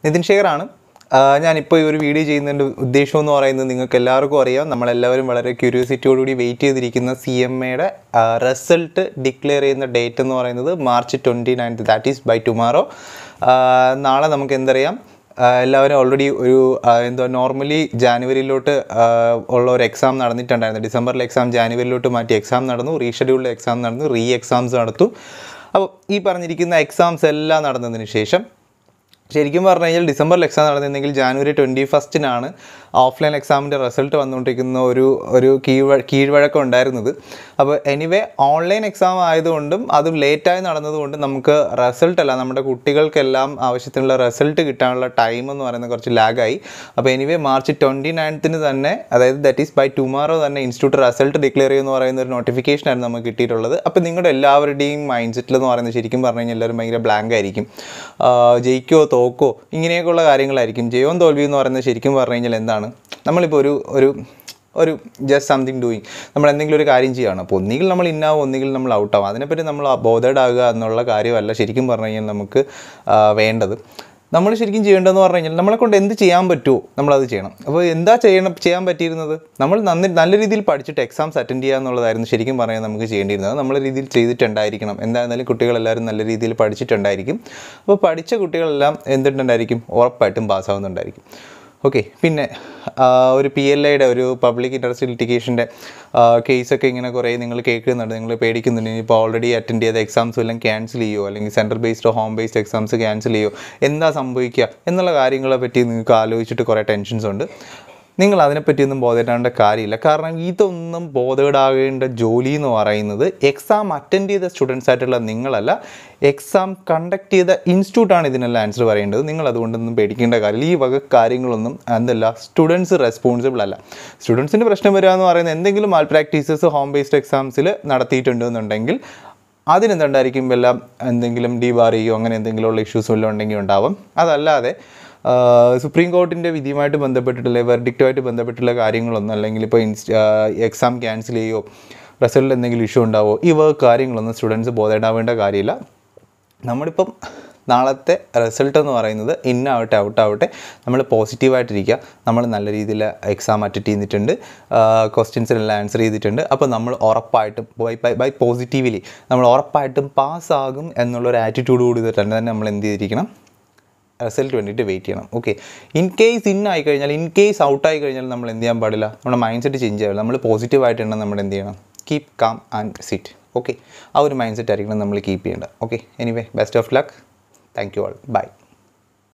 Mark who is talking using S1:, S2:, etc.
S1: നിതിൻ ശേഖറാണ് ആഹ് ഞാനിപ്പോൾ ഈ ഒരു വീഡിയോ ചെയ്യുന്നതിൻ്റെ ഉദ്ദേശം എന്ന് പറയുന്നത് നിങ്ങൾക്ക് എല്ലാവർക്കും അറിയാം നമ്മളെല്ലാവരും വളരെ ക്യൂരിയോസിറ്റിയോടുകൂടി വെയിറ്റ് ചെയ്തിരിക്കുന്ന സി എം എയുടെ റിസൾട്ട് ഡിക്ലെയർ ചെയ്യുന്ന ഡേറ്റ് എന്ന് പറയുന്നത് March twenty ninth that is by tomorrow നാളെ നമുക്ക് എന്തറിയാം ആഹ് എല്ലാവരും ഓൾറെഡി ഒരു ആഹ് എന്തോ നോർമലി ജാനുവരിയിലോട്ട് ആഹ് ഉള്ള ഒരു എക്സാം നടന്നിട്ടുണ്ടായിരുന്നു ഡിസംബറിൽ എക്സാം ജാനുവരിയിലോട്ട് മാറ്റി എക്സാം നടന്നു റീഷെഡ്യൂൾഡ് എക്സാം നടന്നു റീ എക്സാംസ് നടത്തു അപ്പോൾ ഈ പറഞ്ഞിരിക്കുന്ന എക്സാംസ് എല്ലാം നടന്നതിന് ശേഷം ശരിക്കും പറഞ്ഞു കഴിഞ്ഞാൽ ഡിസംബറിൽ എക്സാം നടന്നിരുന്നെങ്കിൽ ജാനുവരി ട്വൻറ്റി ഫസ്റ്റിനാണ് ഓഫ്ലൈൻ എക്സാമിൻ്റെ റിസൾട്ട് വന്നുകൊണ്ടിരിക്കുന്ന ഒരു ഒരു കീഴ്വ കീഴ്വഴക്കം ഉണ്ടായിരുന്നത് അപ്പോൾ എനിവേ ഓൺലൈൻ എക്സാം ആയതുകൊണ്ടും അതും ലേറ്റായി നടന്നതുകൊണ്ടും നമുക്ക് റിസൾട്ട് അല്ല നമ്മുടെ കുട്ടികൾക്കെല്ലാം ആവശ്യത്തിനുള്ള റിസൾട്ട് കിട്ടാനുള്ള ടൈം എന്ന് പറയുന്നത് കുറച്ച് ലാഗായി അപ്പോൾ എനിവേ മാർച്ച് ട്വൻറ്റി നയൻത്തിന് തന്നെ അതായത് ദറ്റ് ഈസ് ബൈ ടുമാറോ തന്നെ ഇൻസ്റ്റിറ്റ്യൂട്ട് റിസൾട്ട് ഡിക്ലെയർ ചെയ്യുമെന്ന് പറയുന്ന ഒരു നോട്ടിഫിക്കേഷൻ ആയിരുന്നു നമുക്ക് കിട്ടിയിട്ടുള്ളത് അപ്പോൾ നിങ്ങളുടെ എല്ലാവരുടെയും മൈൻഡ് സെറ്റിൽ എന്ന് പറയുന്നത് ശരിക്കും പറഞ്ഞു കഴിഞ്ഞാൽ എല്ലാവരും ഭയങ്കര ബ്ലാങ്ക് ആയിരിക്കും ആഹ് ജയിക്കോ തോക്കോ ഇങ്ങനെയൊക്കെയുള്ള കാര്യങ്ങളായിരിക്കും ജയവും തോൽവി എന്ന് പറയുന്നത് ശരിക്കും പറഞ്ഞു കഴിഞ്ഞാൽ എന്താണ് നമ്മളിപ്പോൾ ഒരു ഒരു ഒരു ജസ്റ്റ് സംതിങ് ഡൂയിങ് നമ്മൾ എന്തെങ്കിലും ഒരു കാര്യം ചെയ്യുകയാണ് അപ്പോൾ ഒന്നുകിൽ നമ്മൾ ഇന്നാവും ഒന്നുകിൽ നമ്മൾ ഔട്ടാവും അതിനെപ്പറ്റി നമ്മൾ ബോധേഡ് ആകുക എന്നുള്ള കാര്യമല്ല ശരിക്കും പറഞ്ഞു കഴിഞ്ഞാൽ നമുക്ക് ആ, വേണ്ടത് നമ്മൾ ശരിക്കും ചെയ്യേണ്ടതെന്ന് പറഞ്ഞു കഴിഞ്ഞാൽ നമ്മളെ കൊണ്ട് എന്ത് ചെയ്യാൻ പറ്റുമോ നമ്മളത് ചെയ്യണം അപ്പോൾ എന്താ ചെയ്യണം ചെയ്യാൻ പറ്റിയിരുന്നത് നമ്മൾ നന്ദി നല്ല രീതിയിൽ പഠിച്ചിട്ട് എക്സാംസ് അറ്റൻഡ് ചെയ്യുക എന്നുള്ളതായിരുന്നു ശരിക്കും പറയാൻ നമുക്ക് ചെയ്യേണ്ടിയിരുന്നത് നമ്മളെ രീതിയിൽ ചെയ്തിട്ടുണ്ടായിരിക്കണം എന്തായിരുന്നാലും കുട്ടികളെല്ലാവരും നല്ല രീതിയിൽ പഠിച്ചിട്ടുണ്ടായിരിക്കും അപ്പോൾ പഠിച്ച കുട്ടികളെല്ലാം എന്തിട്ടുണ്ടായിരിക്കും ഉറപ്പായിട്ടും പാസ്സാവുന്നുണ്ടായിരിക്കും ഓക്കെ പിന്നെ ആ, ഒരു പി എൽ ഐയുടെ ഒരു പബ്ലിക് ഇൻട്രസ്റ്റ് ലിറ്റിഗേഷൻ്റെ കേസൊക്കെ ഇങ്ങനെ കുറേ നിങ്ങൾ കേൾക്കുന്നുണ്ട് നിങ്ങൾ പേടിക്കുന്നുണ്ട് ഇപ്പോൾ ഓൾറെഡി അറ്റൻഡ് ചെയ്ത എക്സാംസ് എല്ലാം ക്യാൻസൽ ചെയ്യുമോ അല്ലെങ്കിൽ സെൻട്രൽ ബേസ്ഡോ ഹോം ബേസ്ഡ് എക്സാംസ് ക്യാൻസൽ ചെയ്യുമോ എന്താ സംഭവിക്കുക എന്നുള്ള കാര്യങ്ങളെ പറ്റി നിങ്ങൾക്ക് ആലോചിച്ചിട്ട് കുറേ ടെൻഷൻസ് ഉണ്ട് നിങ്ങൾ അതിനെപ്പറ്റിയൊന്നും ബോധേടാവേണ്ട കാര്യമില്ല കാരണം ഇതൊന്നും ബോധേടാകേണ്ട ജോലി എന്ന് പറയുന്നത് എക്സാം അറ്റൻഡ് ചെയ്ത സ്റ്റുഡൻസ് ആയിട്ടുള്ള നിങ്ങളല്ല എക്സാം കണ്ടക്ട് ചെയ്ത ഇൻസ്റ്റിറ്റ്യൂട്ടാണ് ഇതിനെല്ലാം ആൻസർ പറയേണ്ടത് നിങ്ങൾ അതുകൊണ്ടൊന്നും പേടിക്കേണ്ട കാര്യമില്ല ഈ വക കാര്യങ്ങളൊന്നും എന്തല്ല സ്റ്റുഡൻസ് റെസ്പോൺസിബിൾ അല്ല സ്റ്റുഡൻസിൻ്റെ പ്രശ്നം വരിക എന്ന് പറയുന്നത് എന്തെങ്കിലും മാൽ പ്രാക്ടീസസ് ഹോം ബേസ്ഡ് എക്സാംസിൽ നടത്തിയിട്ടുണ്ടെന്നുണ്ടെങ്കിൽ അതിനെന്തുണ്ടായിരിക്കും വല്ല എന്തെങ്കിലും ഡീബാർ ചെയ്യോ അങ്ങനെ എന്തെങ്കിലും ഉള്ള ഇഷ്യൂസ് വല്ലതും ഉണ്ടെങ്കിൽ ഉണ്ടാവും അതല്ലാതെ ആഹ് സുപ്രീം കോർട്ടിൻ്റെ വിധിയുമായിട്ട് ബന്ധപ്പെട്ടിട്ടുള്ള വെർഡിക്റ്റുമായിട്ട് ബന്ധപ്പെട്ടുള്ള കാര്യങ്ങളൊന്നും അല്ലെങ്കിൽ ഇപ്പോൾ ഇൻസ് എക്സാം ക്യാൻസൽ ചെയ്യോ റിസൾട്ടിൽ എന്തെങ്കിലും ഇഷ്യൂ ഉണ്ടാവോ ഈ വക കാര്യങ്ങളൊന്നും സ്റ്റുഡൻസ് ബോധേണ്ടാവേണ്ട കാര്യമില്ല നമ്മളിപ്പം നാളത്തെ റിസൾട്ട് എന്ന് പറയുന്നത് ഇന്നാവട്ടെ ഔട്ടാവട്ടെ നമ്മൾ പോസിറ്റീവായിട്ടിരിക്കുക നമ്മൾ നല്ല രീതിയിൽ എക്സാം അറ്റൻഡ് ചെയ്തിട്ടുണ്ട് ക്വസ്റ്റ്യൻസിനെല്ലാം ആൻസർ ചെയ്തിട്ടുണ്ട് അപ്പോൾ നമ്മൾ ഉറപ്പായിട്ടും ബൈ ബൈ ബൈ പോസിറ്റീവ്ലി നമ്മൾ ഉറപ്പായിട്ടും പാസ്സാകും എന്നുള്ളൊരു ആറ്റിറ്റ്യൂഡ് കൂടി തന്നെ തന്നെ നമ്മൾ എന്ത് ചെയ്തിരിക്കണം റിസൾട്ട് വേണ്ടിയിട്ട് വെയിറ്റ് ചെയ്യണം ഓക്കെ ഇൻ കേസ് ഇൻ ആയി കഴിഞ്ഞാൽ ഇൻ കേസ് ഔട്ട് ആയി കഴിഞ്ഞാൽ നമ്മൾ എന്ത് ചെയ്യാൻ പാടില്ല നമ്മുടെ മൈൻഡ് സെറ്റ് ചേഞ്ച് ആവില്ല നമ്മൾ പോസിറ്റീവായിട്ടാണ് നമ്മൾ എന്ത് ചെയ്യണം keep calm and sit okay ആ ഒരു മൈൻഡ് സെറ്റ് ആയിരിക്കണം നമ്മൾ കീപ്പ് ചെയ്യേണ്ടത് okay anyway best of luck thank you all by